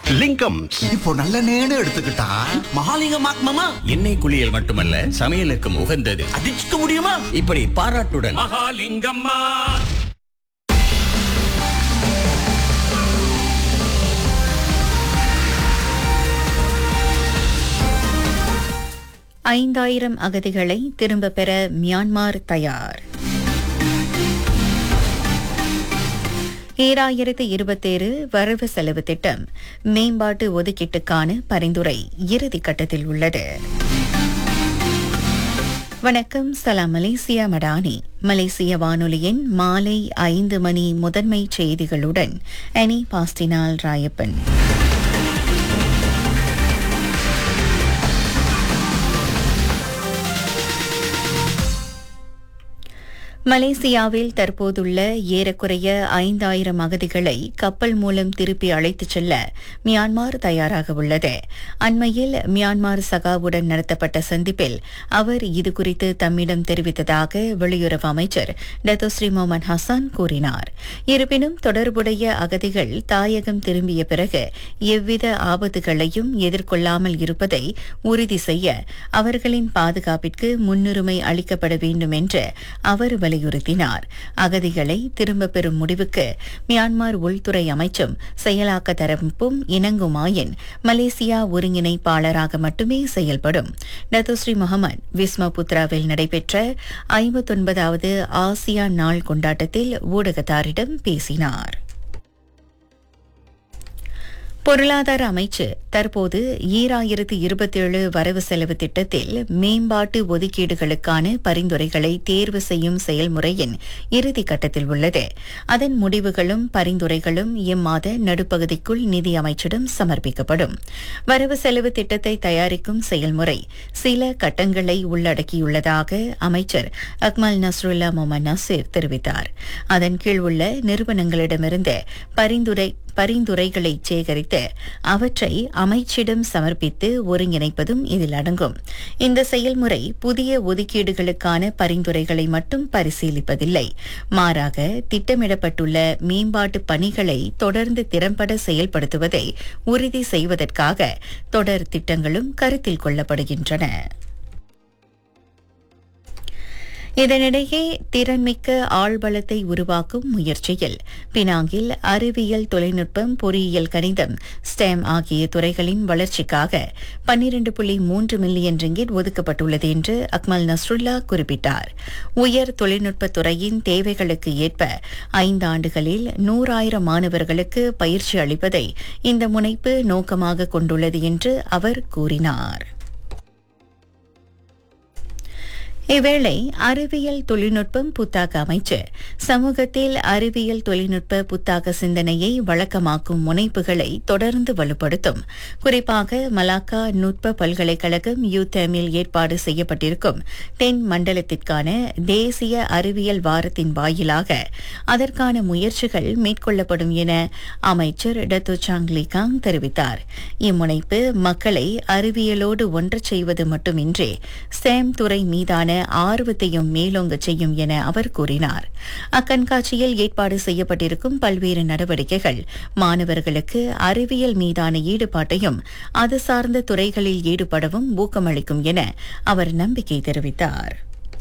லிங்கம் இப்போ நல்ல நேடு எடுத்துக்கிட்டா மகாலிங்கம் மாமா எண்ணெய் குளியல் மட்டுமல்ல சமையலுக்கும் உகந்தது அடிச்சுக்க முடியுமா இப்படி பாராட்டுடன் மகாலிங்கம்மா ஐந்தாயிரம் அகதிகளை திரும்ப பெற மியான்மார் தயார் ஈராயிரத்து இருபத்தேழு வரவு செலவு திட்டம் மேம்பாட்டு ஒதுக்கீட்டுக்கான பரிந்துரை இறுதி கட்டத்தில் உள்ளது வணக்கம் சலாம் மலேசியா மடானி மலேசிய வானொலியின் மாலை ஐந்து மணி முதன்மை செய்திகளுடன் அனி பாஸ்டினால் ராயப்பன் மலேசியாவில் தற்போதுள்ள ஏறக்குறைய ஐந்தாயிரம் அகதிகளை கப்பல் மூலம் திருப்பி அழைத்துச் செல்ல மியான்மார் தயாராக உள்ளது அண்மையில் மியான்மார் சகாவுடன் நடத்தப்பட்ட சந்திப்பில் அவர் இதுகுறித்து தம்மிடம் தெரிவித்ததாக வெளியுறவு அமைச்சர் டத்தோஸ்ரீ மொமன் ஹசான் கூறினார் இருப்பினும் தொடர்புடைய அகதிகள் தாயகம் திரும்பிய பிறகு எவ்வித ஆபத்துகளையும் எதிர்கொள்ளாமல் இருப்பதை உறுதி செய்ய அவர்களின் பாதுகாப்பிற்கு முன்னுரிமை அளிக்கப்பட வேண்டும் என்று அவர் வலியுறுத்தினார் அகதிகளை திரும்பப் பெறும் முடிவுக்கு மியான்மர் உள்துறை அமைச்சும் செயலாக்க தரப்பும் இணங்குமாயின் மலேசியா ஒருங்கிணைப்பாளராக மட்டுமே செயல்படும் டத்தோஸ்ரீ முகமது விஸ்மபுத்ராவில் நடைபெற்ற ஐம்பத்தொன்பதாவது ஆசியான் நாள் கொண்டாட்டத்தில் ஊடகத்தாரிடம் பேசினார் பொருளாதார அமைச்சு தற்போது ஈராயிரத்து இருபத்தேழு வரவு செலவு திட்டத்தில் மேம்பாட்டு ஒதுக்கீடுகளுக்கான பரிந்துரைகளை தேர்வு செய்யும் செயல்முறையின் இறுதி கட்டத்தில் உள்ளது அதன் முடிவுகளும் பரிந்துரைகளும் இம்மாத நடுப்பகுதிக்குள் நிதி அமைச்சிடம் சமர்ப்பிக்கப்படும் வரவு செலவு திட்டத்தை தயாரிக்கும் செயல்முறை சில கட்டங்களை உள்ளடக்கியுள்ளதாக அமைச்சர் அக்மல் நஸ்ருல்லா மொமன் நசீர் தெரிவித்தார் அதன் கீழ் உள்ள நிறுவனங்களிடமிருந்து பரிந்துரை பரிந்துரைகளை சேகரித்து அவற்றை அமைச்சிடம் சமர்ப்பித்து ஒருங்கிணைப்பதும் இதில் அடங்கும் இந்த செயல்முறை புதிய ஒதுக்கீடுகளுக்கான பரிந்துரைகளை மட்டும் பரிசீலிப்பதில்லை மாறாக திட்டமிடப்பட்டுள்ள மேம்பாட்டு பணிகளை தொடர்ந்து திறம்பட செயல்படுத்துவதை உறுதி செய்வதற்காக தொடர் திட்டங்களும் கருத்தில் கொள்ளப்படுகின்றன இதனிடையே திறன்மிக்க ஆள்பலத்தை உருவாக்கும் முயற்சியில் பினாங்கில் அறிவியல் தொழில்நுட்பம் பொறியியல் கணிதம் ஸ்டெம் ஆகிய துறைகளின் வளர்ச்சிக்காக பன்னிரண்டு புள்ளி மூன்று மில்லியன் ரிங்கிட் ஒதுக்கப்பட்டுள்ளது என்று அக்மல் நஸ்ருல்லா குறிப்பிட்டார் உயர் தொழில்நுட்பத் துறையின் தேவைகளுக்கு ஏற்ப ஐந்து ஆண்டுகளில் நூறாயிரம் மாணவர்களுக்கு பயிற்சி அளிப்பதை இந்த முனைப்பு நோக்கமாக கொண்டுள்ளது என்று அவர் கூறினார் இவ்வேளை அறிவியல் தொழில்நுட்பம் புத்தாக்க அமைச்சு சமூகத்தில் அறிவியல் தொழில்நுட்ப புத்தாக்க சிந்தனையை வழக்கமாக்கும் முனைப்புகளை தொடர்ந்து வலுப்படுத்தும் குறிப்பாக மலாக்கா நுட்ப பல்கலைக்கழகம் யூத்தேமில் ஏற்பாடு செய்யப்பட்டிருக்கும் தென் மண்டலத்திற்கான தேசிய அறிவியல் வாரத்தின் வாயிலாக அதற்கான முயற்சிகள் மேற்கொள்ளப்படும் என அமைச்சர் டத்து சாங்லி காங் தெரிவித்தார் இம்முனைப்பு மக்களை அறிவியலோடு ஒன்றச் செய்வது மட்டுமின்றி ஸ்டேம் துறை மீதான ஆர்வத்தையும் மேலோங்கச் செய்யும் என அவர் கூறினார் அக்கண்காட்சியில் ஏற்பாடு செய்யப்பட்டிருக்கும் பல்வேறு நடவடிக்கைகள் மாணவர்களுக்கு அறிவியல் மீதான ஈடுபாட்டையும் அது சார்ந்த துறைகளில் ஈடுபடவும் ஊக்கமளிக்கும் என அவர் நம்பிக்கை தெரிவித்தார்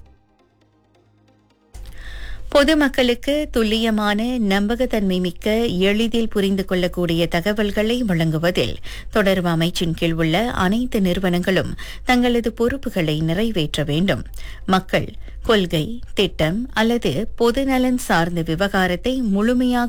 பொதுமக்களுக்கு துல்லியமான நம்பகத்தன்மை மிக்க எளிதில் புரிந்து கொள்ளக்கூடிய தகவல்களை வழங்குவதில் தொடர்பு அமைச்சின் கீழ் உள்ள அனைத்து நிறுவனங்களும் தங்களது பொறுப்புகளை நிறைவேற்ற வேண்டும் மக்கள் கொள்கை திட்டம் அல்லது பொதுநலன் சார்ந்த விவகாரத்தை முழுமையாக